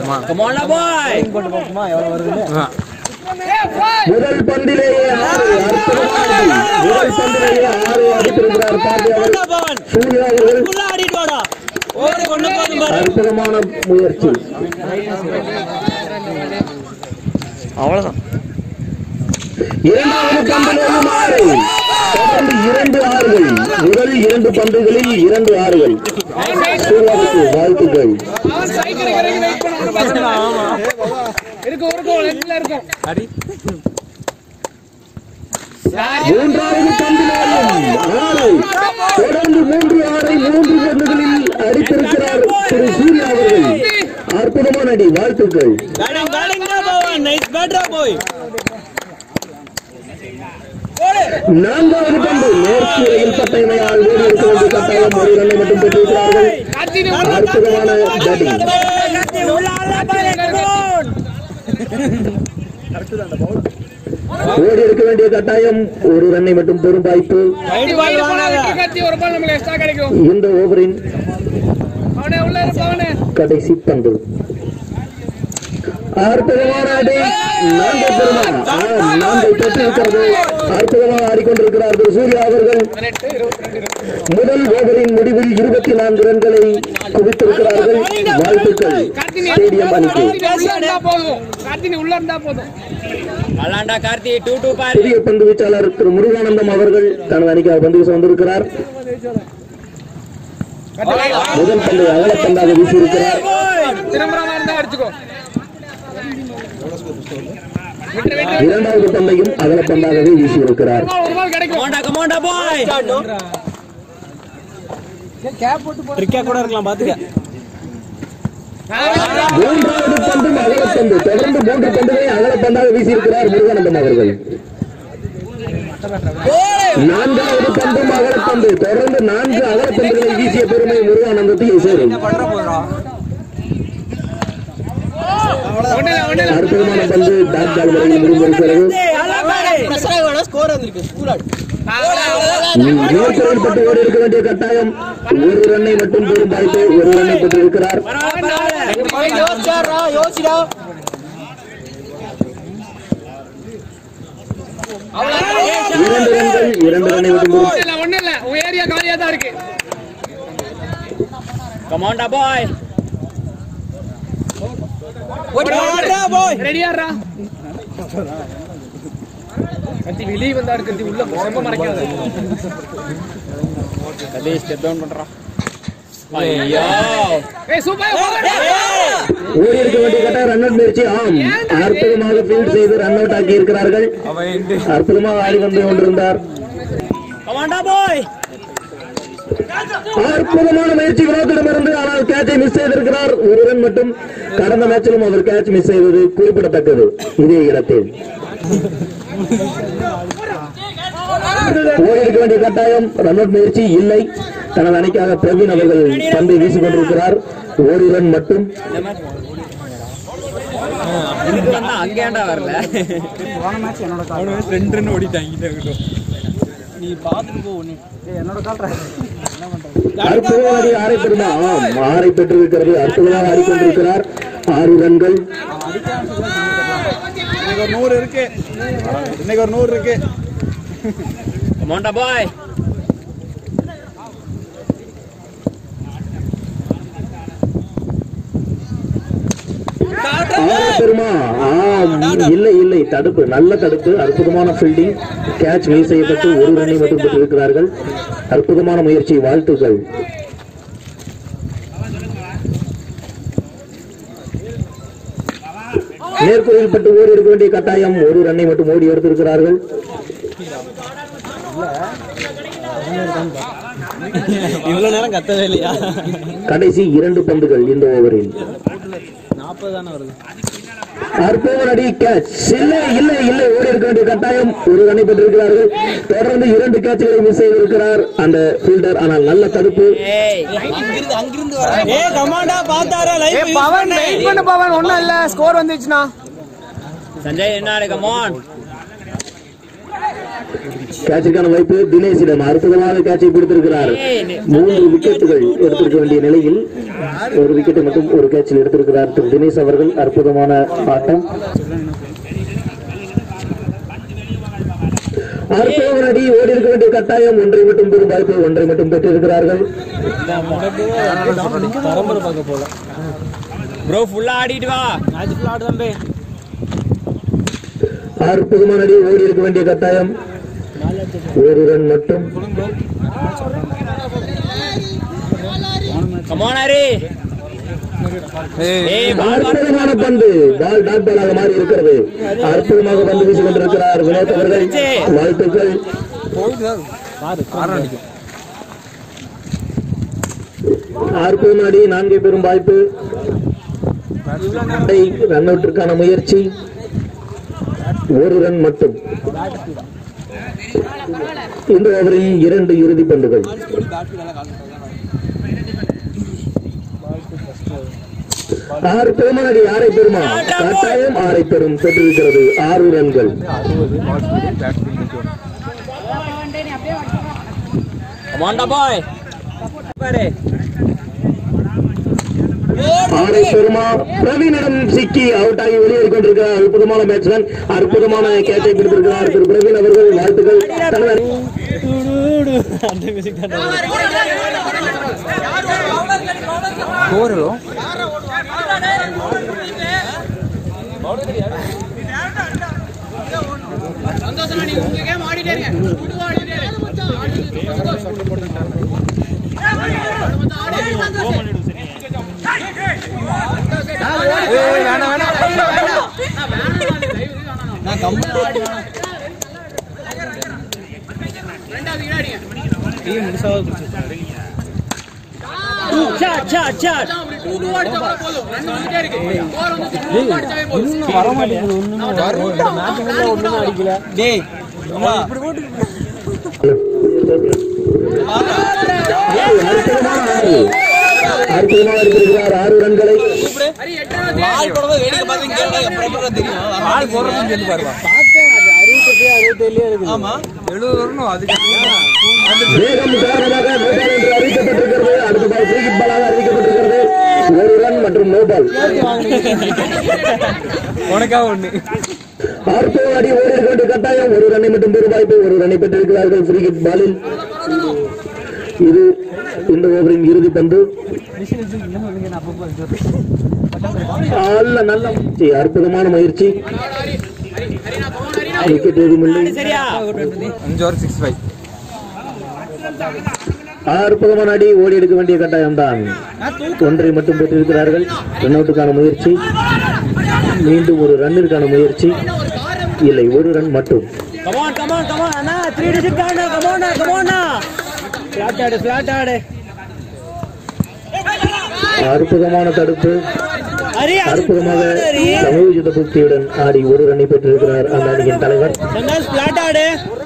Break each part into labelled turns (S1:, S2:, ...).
S1: போட்டுமா
S2: கமாண்டா பாய்
S1: போட்டு போட்டுமா எவ்வளவு வருதுன்னு
S3: முதல் பந்திலேயே ஆறு அற்புதமான முதல் பந்திலேயே ஆறு அடித்திருக்கிறார் பாண்டி அவர்
S2: பவன்
S3: சூர்யா அவர்கள்
S2: உள்ள ஆடிட்டு வாடா ஓடி கொண்டு போதும் பாரு
S3: அற்புதமான முயற்சி
S1: அவ்வளவுதான்
S3: இரண்டாவது பந்திலேயும் ஆறு தொடர்ந்து இரண்டு ஆறுகள் முதல் இரண்டு பந்துகளில் இரண்டு ஆறுகள் சூர்யாவுக்கு வாழ்த்துக்கள்
S4: அவன் சைக்கிள் இறங்கி வெயிட் பண்ண இருக்கும் இருக்கும் லெஃப்ட்ல இருக்கும்
S1: அடி
S3: மூன்றாவது பந்திலேயும் ஆறு தொடர்ந்து மூன்று ஆறை மூன்று பந்துகளில் அடித்திருக்கிறார் திரு சூர்யா அவர்கள் அற்புதமான அடி வாழ்த்துக்கள்
S2: பேட்டிங் பேட்டிங் தான் பவன் நைஸ் பேட்டரா போய்
S3: நான்காவது பந்து நேர்ச்சியில் பட்டைமையால் ஓடி இருக்க வேண்டிய கட்டாயம் ஒரு ரன்னை மட்டும் பெற்றிருக்கிறார்கள்
S4: கார்த்தினி
S3: அற்புதமான பேட்டிங்
S2: உள்ள ஆளா பாய்
S3: ஓடி இருக்க வேண்டிய கட்டாயம் ஒரு ரன்னை மட்டும் பெறும் வாய்ப்பு
S2: ரைட் பால்
S4: போனா
S2: வாங்காத
S4: வெற்றி கார்த்தி ஒரு பால் நமக்கு எக்ஸ்ட்ரா கிடைக்கும்
S3: இந்த ஓவரின்
S4: அவனே உள்ள இருக்கு அவனே
S3: கடைசி பந்து அற்புதமான அடி நான்கை பெருமா நான்கை பெற்றிருக்கிறது அற்புதமாக ஆடிக்கொண்டிருக்கிறார் திரு சூர்யா அவர்கள் முதல் ஓவரின் முடிவில் இருபத்தி நான்கு ரன்களை குவித்திருக்கிறார்கள் வாழ்த்துக்கள்
S4: கார்த்தினி
S3: ஸ்டேடியம் அணிக்கு
S4: கார்த்தினி உள்ள இருந்தா போதும் கார்த்தினி உள்ள இருந்தா போதும்
S2: அலாண்டா கார்த்தி டூ டூ பாரு
S3: புதிய பந்து வீச்சாளர் திரு முருகானந்தம் அவர்கள் தனது அணிக்காக பந்து வீச வந்திருக்கிறார் முதல் பந்தை அகலப்பந்தாக வீசியிருக்கிறார்
S4: திரும்புறமா இருந்தா அடிச்சுக்கோ விட்டு விட்டு
S3: இரண்டாவது பந்தையும் அகலப்பந்தாகவே வீசியிருக்கிறார்
S4: ஒரு பால், ஒரு பால் கிடைக்கும்
S2: கமாண்டா கமாண்டா பாய்
S1: ட்ரிக்கா கூட இருக்கலாம் பாத்துக்க
S3: மூன்றாவது பந்தும் அகலப்பந்து தொடர்ந்து மூன்று பந்துகளை அகலப்பந்தாக வீசியிருக்கிறார் முருகானந்தம் அவர்கள் நான்காவது பந்தும் அகலப்பந்து தொடர்ந்து நான்கு அகலப்பந்துகளை வீசிய பெருமை முருகானந்தத்தை சேரும்
S1: பண்ற போதுடா
S4: ஒண்ணுல ஒண்ணுல
S3: அற்புதமான பந்து டாட் பால் வரையில் முடிந்திருக்கிறது நேர்த்தியில் பட்டு ஓடி இருக்க வேண்டிய கட்டாயம் ஒரு ரன்னை மட்டும் பெறும் வாய்ப்பு ஒரு ரன்னை பெற்றிருக்கிறார்
S1: யோசிடா
S3: இரண்டு ரன்கள் இரண்டு ரன்னை மட்டும் பெறும்
S4: ஒண்ணு இல்ல ஒண்ணு இல்ல உன் ஏரியா காலியா தான் இருக்கு
S2: கமாண்டா பாய்
S4: ரெடியாடுறா கத்தி வெளியே வந்தா கத்தி உள்ள ரொம்ப மறைக்காத
S2: கலே ஸ்டெப் டவுன் பண்றா ஐயோ
S4: ஏய் சூப்பர்
S3: ஓடி இருக்க வேண்டிய கட்டாயம் ரன் அவுட் முயற்சி ஆம் அற்புதமாக ஃபீல்ட் செய்து ரன் அவுட் ஆக்கி இருக்கிறார்கள்
S1: அவன் எண்டு
S3: அற்புதமாக ஆடி வந்து கொண்டிருந்தார்
S2: கமாண்டா பாய்
S3: அற்புதமான முயற்சி வினோத்திடமிருந்து ஆனால் கேட்சை மிஸ் செய்திருக்கிறார் ஒரு ரன் மட்டும் கடந்த மேட்சிலும் அவர் கேட்ச் மிஸ் செய்தது குறிப்பிடத்தக்கது இதே இடத்தில் ஓடி இருக்க வேண்டிய கட்டாயம் ரன் அவுட் முயற்சி இல்லை தனது அணிக்காக பிரவீன் அவர்கள் பந்தை வீசிக் கொண்டிருக்கிறார் ஒரு ரன் மட்டும்
S2: இதுக்கு அங்கேண்டா வரல
S1: போன மேட்ச் என்னோட கால் ரெண்டு ரன் ஓடிட்டாங்க நீ பாத்துட்டு போ ஒண்ணு என்னோட கால் என்ன பண்றது
S3: அற்புதமாக ஆடி ஆரை பெறுமா ஆம் ஆரை பெற்றிருக்கிறது அற்புதமாக ஆடிக்கொண்டிருக்கிறார் ஆறு ரன்கள்
S1: இன்னைக்கு ஒரு நூறு இருக்கு இன்னைக்கு ஒரு நூறு இருக்கு
S2: கமாண்டா பாய்
S3: ஆரை பெறுமா ஆம் இல்லை இல்லை தடுப்பு நல்ல தடுப்பு அற்புதமான ஃபீல்டிங் கேட்ச் மிஸ் செய்யப்பட்டு ஒரு ரன்னை மட்டும் பெற்றிருக்கிறார்கள் அற்புதமான முயற்சி வாழ்த்துக்கள் நேர்கோயில் பட்டு ஓடி இருக்க வேண்டிய கட்டாயம் ஒரு ரன்னை மட்டும் ஓடி எடுத்திருக்கிறார்கள்
S1: இவ்வளவு நேரம் கத்தவே இல்லையா
S3: கடைசி இரண்டு பந்துகள் இந்த ஓவரில்
S1: நாற்பது தானே வருது
S3: அற்புதமான அடி கேட்ச் இல்லை இல்லை இல்லை ஓடி இருக்க வேண்டிய கட்டாயம் ஒரு ரன்னை பெற்றிருக்கிறார்கள் தொடர்ந்து இரண்டு கேட்சுகளை மிஸ் செய்திருக்கிறார் அந்த ஃபீல்டர் ஆனால் நல்ல தடுப்பு
S2: ஏய்
S1: அங்கிருந்து அங்கிருந்து வர ஏ கமாண்டா பாத்தாரா லைஃப்
S4: பவன் வெயிட் பண்ணு பவன் ஒண்ணும் இல்ல ஸ்கோர் வந்துச்சுனா
S2: சஞ்சய் என்ன கமான்
S3: கேட்சுக்கான வாய்ப்பு தினேஷிடம் அற்புதமாக கேட்சை பிடித்திருக்கிறார் மூன்று விக்கெட்டுகள் எடுத்திருக்க வேண்டிய நிலையில் ஒரு விக்கெட்டை மட்டும் ஒரு கேட்சில் எடுத்திருக்கிறார் திரு தினேஷ் அவர்கள் அற்புதமான ஆட்டம் அற்புதமான அடி ஓடி இருக்க வேண்டிய கட்டாயம் ஒன்றை மட்டும் பெறும் வாய்ப்பு ஒன்றை மட்டும் பெற்றிருக்கிறார்கள்
S1: பரம்பரை பார்க்க போல
S2: ப்ரோ ஃபுல்லா ஆடிட்டு வா
S1: மேட்ச் ஃபுல்லாக ஆடு தம்பி
S3: அற்புதமான அடி ஓடி இருக்க வேண்டிய கட்டாயம் ஒரு ரன் மட்டும்
S2: கமான் ஹரி ஏய் பால்
S3: அற்புதமான பந்து பால் டாட் பாலாக மாறி இருக்கிறது அற்புதமாக பந்து வீசிக் கொண்டிருக்கிறார் வினோத் அவர்கள் வாழ்த்துக்கள்
S1: பாரு காரணம் அடிக்கும்
S3: அற்புதமான அடி நான்கை பெறும் வாய்ப்பு ரன் அவுட்டிற்கான முயற்சி ஒரு ரன் மட்டும் இந்த ஓவரின் இரண்டு இறுதி பந்துகள் அற்புதமான அடி ஆரை பெறுமா கட்டாயம் ஆரை பெறும் பெற்றிருக்கிறது ஆறு ரன்கள்
S2: கமான்டா பாய் பாரு
S3: ஆரை பெருமா பிரவீனிடம் சிக்கி அவுட் ஆகி வெளியேறி கொண்டிருக்கிறார் அற்புதமான பேட்ஸ்மேன் அற்புதமான கேட்சை பிடித்திருக்கிறார் திரு பிரவீன் அவர்கள் வாழ்த்துக்கள் தனது
S1: அந்த மியூசிக் தான் போறோ
S4: சந்தோஷம் நீங்க உங்க கேம் ஆடிட்டே இருங்க விடுவா ஆடிட்டே இருங்க
S1: நான் கம்மி ஆடி
S4: ரெண்டாவது விளையாடிங்க
S1: டீம் முழுசாக பிடிச்சிருக்காரு
S2: சாட் சாட் சாட்
S4: அப்படி டூ டூ அடிச்சா கூட போதும் ரன் வந்துட்டே இருக்கு ஸ்கோர் வந்து டூ டூ அடிச்சாவே போதும்
S1: இன்னும் வர மாட்டேங்குது ஒண்ணுமே மேட்ச் ஃபுல்லாக ஒண்ணுமே அடிக்கல டேய் இப்படி போட்டு
S3: அற்புதமான ஆறு அற்புதமாக இருக்கிறார் ஆறு ரன்களை
S4: ஹரி எட்டாவது
S1: பால் போடும்போது வேடிக்கை பார்த்து கேட்டா அப்புறம் தெரியும் பால் போடுறதுன்னு சொல்லி பாருவா பார்த்தேன் அது அறுபத்தெட்டு அறுபத்தேழுலயே இருக்குது ஆமா எழுபது வரணும் அதுக்கு
S3: வேகம் காரணமாக நோபால் என்று அறிவிக்கப்பட்டிருக்கிறது அடுத்த பால் ஃப்ரீ ஹிட் பாலாக அறிவிக்கப்பட்டிருக்கிறது ஒரு ரன் மற்றும் நோபால்
S1: உனக்கா ஒண்ணு
S3: அற்புதம் அடி ஓடி இருக்க வேண்டிய கட்டாயம் ஒரு ரன்னை மட்டும் பெறும் வாய்ப்பு ஒரு ரன்னை பெற்றிருக்கிறார்கள் ஃப்ரீ ஹிட் பாலில் இது இந்த ஓவரின் இறுதி பந்து நல்ல நல்ல முயற்சி அற்புதமான முயற்சி விக்கெட் எதுவும் இல்லை
S2: சரியா
S1: அஞ்சு ஓவர் சிக்ஸ் ஃபைவ்
S3: அற்புதமான அடி ஓடி எடுக்க வேண்டிய கட்டாயம் தான் ஒன்றை மட்டும் பெற்றிருக்கிறார்கள் ரன் அவுட்டுக்கான முயற்சி மீண்டும் ஒரு ரன்னிற்கான முயற்சி இல்லை ஒரு ரன் மட்டும்
S2: கமான் கமான் கமான் அண்ணா த்ரீ டிஜிட் தாண்டா கமான் கமான் ஃபிளாட் ஆடு ஃபிளாட் ஆடு
S3: அற்புதமான தடுப்பு
S2: ஹரி
S3: அற்புதமாக சமயோஜித புக்தியுடன் ஆடி ஒரு ரன்னை பெற்றிருக்கிறார் அந்த அணியின் தலைவர்
S2: சந்தாஸ் ஃபிளாட் ஆடு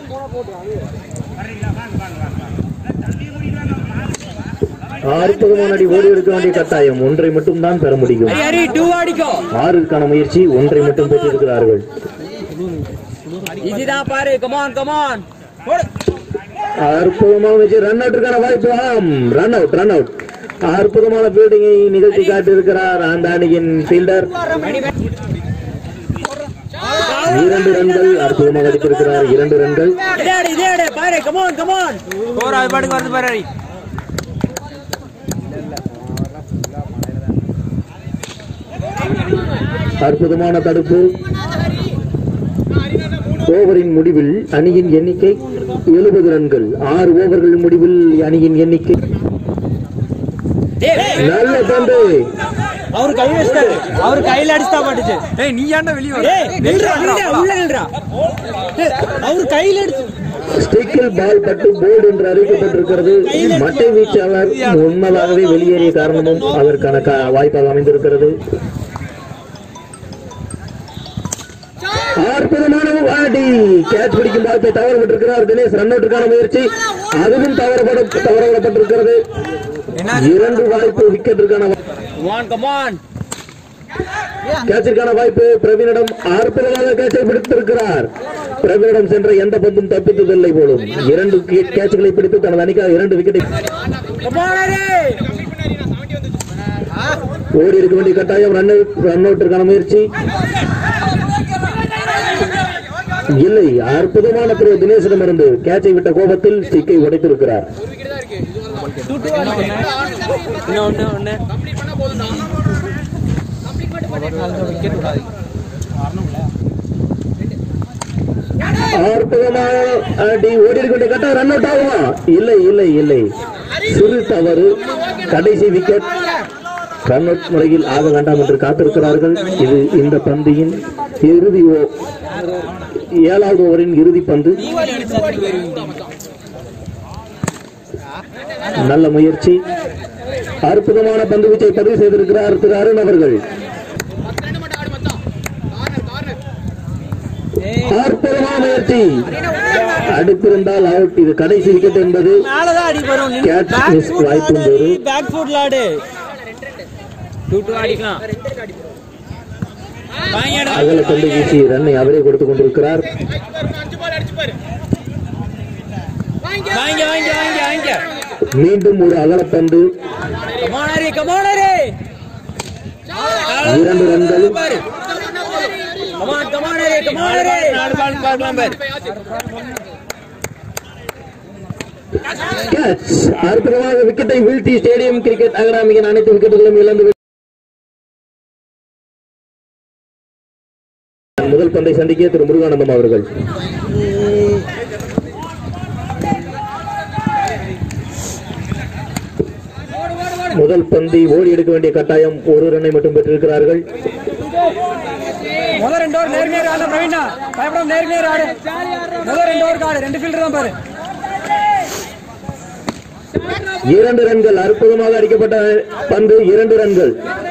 S3: அற்புதமான அடி ஓடி எடுக்க வேண்டிய கட்டாயம் ஒன்றை மட்டும் தான் பெற முடியும்
S2: ஹரி ஹரி டூ அடிக்கோ
S3: ஆறுக்கான முயற்சி ஒன்றை மட்டும் பெற்றிருக்கிறார்கள்
S2: ஈஸிதான் பாரு கமான் கமான்
S3: அற்புதமான முயற்சி ரன் அவுட்டுக்கான வாய்ப்பு ஆம் ரன் அவுட் ரன் அவுட் அற்புதமான ஃபீல்டிங்கை நிகழ்த்தி காட்டியிருக்கிறார் அந்த அணியின் ஃபீல்டர் இரண்டு ரன்கள் அற்புதமாக அடித்திருக்கிறார் இரண்டு ரன்கள்
S2: இதே ஆடு இதே ஆடு பாரு கமான் கமான்
S1: ஸ்கோர் அது பாட்டுக்கு வருது பாரு ஹரி
S3: அற்புதமான தடுப்பு ஓவரின் முடிவில் அணியின் எண்ணிக்கை எழுபது ரன்கள் ஆறு ஓவர்கள் முடிவில் அணியின் எண்ணிக்கை நல்ல பந்து
S1: அவர் கை வச்சிட்டாரு அவர் கையில அடிச்சா மாட்டுச்சு ஏய் நீ ஏன்டா வெளிய
S2: ஏய் நில்றா நில்றா உள்ள நில்றா
S1: அவர் கையில அடிச்சு
S3: ஸ்டிக்கில் பால் பட்டு போர்டு என்று அறிவிக்கப்பட்டிருக்கிறது மட்டை வீச்சாளர் முன்னதாகவே வெளியேறிய காரணமும் அதற்கான க- வாய்ப்பாக அமைந்திருக்கிறது அற்புதமான ஆடி கேட்ச் பிடிக்கும் வாய்ப்பை தவற விட்டிருக்கிறார் தினேஷ் ரன் அவுட்டுக்கான முயற்சி அதுவும் தவறப்பட தவறவிடப்பட்டிருக்கிறது இரண்டு வாய்ப்பு விக்கெட்டிற்கான வா-
S2: கமான் கமான்
S3: கேட்சிற்கான வாய்ப்பு பிரவீனிடம் அற்புதமாக கேட்சை பிடித்திருக்கிறார் பிரவீனிடம் சென்ற எந்த பந்தும் தப்பித்ததில்லை போலும் இரண்டு கே- கேட்சுகளை பிடித்து தனது அணிக்காக இரண்டு விக்கெட்டை ஓடி இருக்க வேண்டிய கட்டாயம் ரன் ரன் அவுட்டிற்கான முயற்சி இல்லை அற்புதமான திரு தினேஷிடமிருந்து கேட்சை விட்ட கோபத்தில் ஸ்டிக்கை உடைத்திருக்கிறார்
S2: இன்னும் ஒண்ணு ஒண்ணு
S3: அற்புதமான அடி ஓடி இருக்க வேண்டிய கட்டாயம் ரன் அவுட் ஆகுமா இல்லை இல்லை இல்லை சிறு தவறு கடைசி விக்கெட் ரன் அவுட் முறையில் ஆக வேண்டாம் என்று காத்திருக்கிறார்கள் இது இந்த பந்தியின் இறுதி ஓ- ஏழாவது ஓவரின் இறுதி பந்து நல்ல முயற்சி அற்புதமான பந்து வீச்சை பதிவு செய்திருக்கிறார் திரு அருண் அவர்கள் அற்புதமான முயற்சி அடுத்திருந்தால் அவுட் இது கடைசி விக்கெட் என்பது
S2: மேலதான் அடி வரும்
S3: Catch miss வாய்ப்பும் வரும்.
S2: பேக் ஃபுட்ல ஆடு டூ டூ அடிக்கலாம் வாங்கிடு
S3: அகல கொண்டு வீசி ரன்னை அவரே கொடுத்துக் கொண்டிருக்கிறார்
S2: வாங்கி வாங்கி வாங்கி வாங்கி
S3: மீண்டும் ஒரு அகலப்பந்து
S2: கமானரே கமானரே
S3: இரண்டு ரன்கள்
S2: பாரு கமான் கமானரே கமானரே நாலு பால் பார்க்கலாம் பாரு
S3: கேட்ச் அற்புதமாக விக்கெட்டை வீழ்த்தி ஸ்டேடியம் கிரிக்கெட் அகாடமியின் அனைத்து விக்கெட்டுகளும் இழந்து விட்டன. முதல் பந்தை சந்திக்க திரு முருகானந்தம் அவர்கள் முதல் பந்தை ஓடி எடுக்க வேண்டிய கட்டாயம் ஒரு ரன்னை மட்டும் பெற்றிருக்கிறார்கள்
S1: முதல் ரெண்டு ஓவர் நேர் நேர் ஆடு பிரவீனா பயப்படாம நேர் நேர் ஆடு முதல் ரெண்டு ஓவர் ஆடு ரெண்டு ஃபீல்டர் தான் பாரு
S3: இரண்டு ரன்கள் அற்புதமாக அடிக்கப்பட்ட பந்து இரண்டு ரன்கள்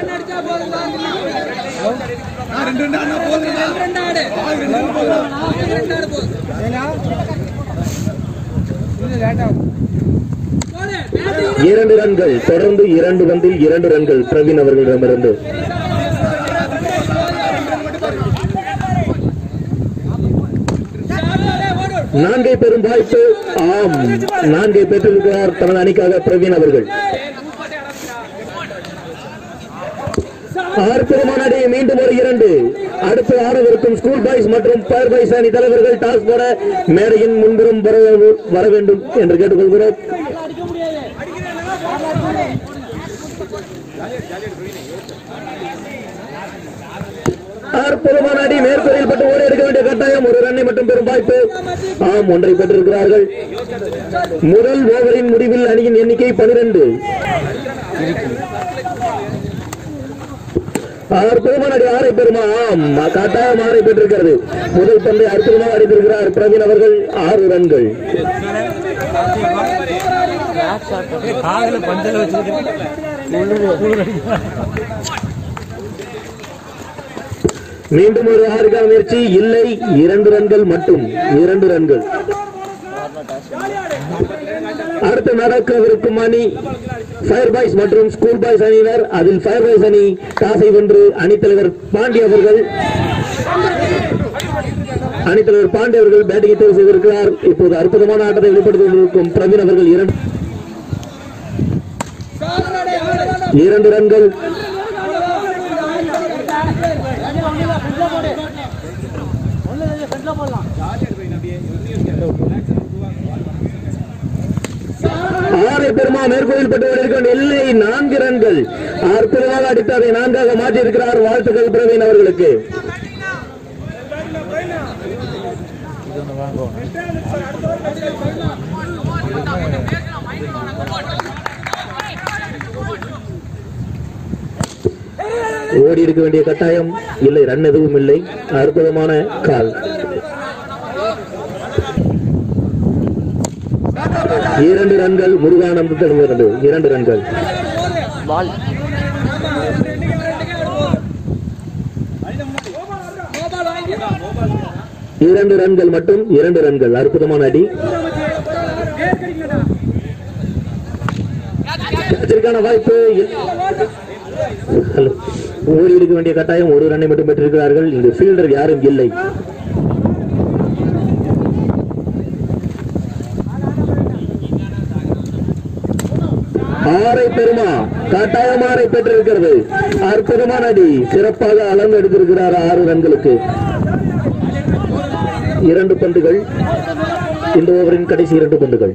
S3: இரண்டு ரன்கள் தொடர்ந்து இரண்டு பந்தில் இரண்டு ரன்கள் பிரவீன் அவர்களிடமிருந்து நான்கை பெறும் வாய்ப்பு ஆம் நான்கை பெற்றிருக்கிறார் தனது அணிக்காக பிரவீன் அவர்கள் அற்புதமான அடி மீண்டும் ஒரு இரண்டு அடுத்து ஆடவிருக்கும் ஸ்கூல் பாய்ஸ் மற்றும் பயர் பாய்ஸ் அணி தலைவர்கள் டாஸ் போட மேடையின் முன்புறம் வர வர வேண்டும் என்று கேட்டுக்கொள்கிறோம் அற்புதமான அடி மேற்கூரையில் பட்டு ஓடி எடுக்க வேண்டிய கட்டாயம் ஒரு ரன்னை மட்டும் பெறும் வாய்ப்பு ஆம் ஒன்றை பெற்றிருக்கிறார்கள் முதல் ஓவரின் முடிவில் அணியின் எண்ணிக்கை பனிரெண்டு அற்புதமான அடி ஆறை பெறுமா ஆம் கட்டாயம் ஆறை பெற்றிருக்கிறது முதல் பந்தை அற்புதமாக அடித்திருக்கிறார் பிரவீன் அவர்கள் ஆறு ரன்கள்
S2: காதுல பந்தல வச்சிருக்கேன்
S3: மீண்டும் ஒரு ஆறுக்கான முயற்சி இல்லை இரண்டு ரன்கள் மட்டும் இரண்டு ரன்கள் அடுத்து நடக்கவிருக்கும் அணி ஃபயர் பாய்ஸ் மற்றும் ஸ்கூல் பாய்ஸ் அணியினர் அதில் ஃபயர் பாய்ஸ் அணி காசை வென்று அணித்தலைவர் பாண்டி அவர்கள் அணித்தலைவர் பாண்டி அவர்கள் பேட்டிங்கை தேர்வு செய்திருக்கிறார் இப்போது அற்புதமான ஆட்டத்தை வெளிப்படுத்திக் கொண்டிருக்கும் பிரவீன் அவர்கள் இரண்டு இரண்டு ரன்கள் ஆரை பெருமா மேற்கோயில் பட்டு இருக்க இல்லை நான்கு ரன்கள் அற்புதமாக அடித்து அதை நான்காக மாற்றி இருக்கிறார் வாழ்த்துக்கள் பிரவீன் அவர்களுக்கு ஓடி இருக்க வேண்டிய கட்டாயம் இல்லை ரன் எதுவும் இல்லை அற்புதமான கால் இரண்டு ரன்கள் முருகானந்தத்திடமிருந்து இரண்டு ரன்கள் இரண்டு ரன்கள் மட்டும் இரண்டு ரன்கள் அற்புதமான அடி கேட்சிற்கான வாய்ப்பு இல்- ஹலோ ஓடி எடுக்க வேண்டிய கட்டாயம் ஒரு ரன்னை மட்டும் பெற்றிருக்கிறார்கள் இங்கு ஃபீல்டர் யாரும் இல்லை ஆரை பெருமா கட்டாயம் ஆரை பெற்றிருக்கிறது அற்புதமான அடி சிறப்பாக அளந்து எடுத்திருக்கிறார் ஆறு ரன்களுக்கு இரண்டு பந்துகள் இந்த ஓவரின் கடைசி இரண்டு பந்துகள்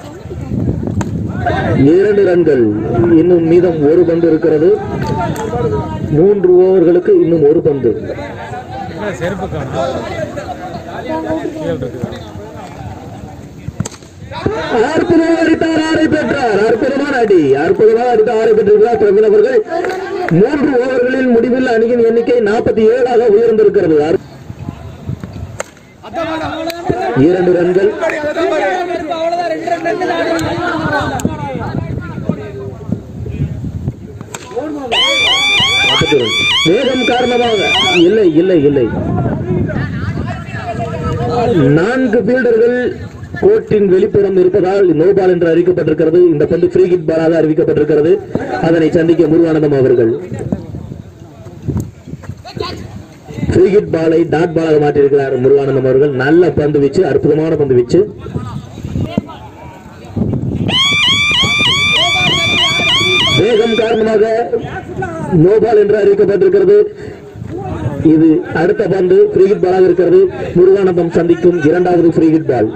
S3: இரண்டு ரன்கள் இன்னும் மீதம் ஒரு பந்து இருக்கிறது மூன்று ஓவர்களுக்கு இன்னும் ஒரு பந்து
S1: என்ன செருப்பு காணும்
S3: அற்புதமாக அடித்தார் ஆரை பெற்றார் அற்புதமான அடி அற்புதமாக அடித்த ஆரை பெற்றிருக்கிறார் பிரவீன் அவர்கள் மூன்று ஓவர்களில் முடிவில் அணியின் எண்ணிக்கை நாற்பத்தி ஏழாக உயர்ந்திருக்கிறது அற்- இரண்டு ரன்கள் நாற்பத்தி ஒன்று. வேகம் காரணமாக இல்லை இல்லை இல்லை நான்கு ஃபீல்டர்கள் கோர்ட்டின் வெளிப்புறம் இருப்பதால் நோபால் என்று அறிவிக்கப்பட்டிருக்கிறது இந்த பந்து ஃப்ரீ ஹிட் பாலாக அறிவிக்கப்பட்டிருக்கிறது அதனை சந்திக்க முருகானந்தம் அவர்கள் ஃப்ரீ ஹிட் பாலை டாட் பாலாக மாற்றியிருக்கிறார் முருகானந்தம் அவர்கள் நல்ல பந்து வீச்சு அற்புதமான பந்து வீச்சு வேகம் காரணமாக நோபால் என்று அறிவிக்கப்பட்டிருக்கிறது இது அடுத்த பந்து ஃப்ரீ ஹிட் பாலாக இருக்கிறது முருகானந்தம் சந்திக்கும் இரண்டாவது ஃப்ரீ ஹிட் பால்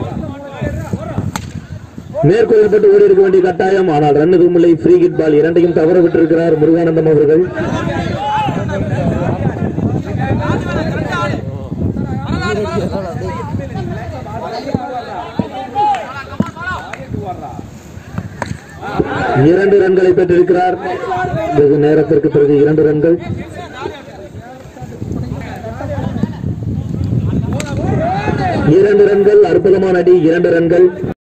S3: மேற்கோள் பட்டு ஓடி இருக்க வேண்டிய கட்டாயம் ஆனால் ரன் எதுவும் இல்லை ஃப்ரீ ஹிட் பால் இரண்டையும் தவற விட்டிருக்கிறார் முருகானந்தம் அவர்கள் இரண்டு ரன்களை பெற்றிருக்கிறார் வெகு நேரத்திற்கு பிறகு இரண்டு ரன்கள் இரண்டு ரன்கள் அற்புதமான அடி இரண்டு ரன்கள்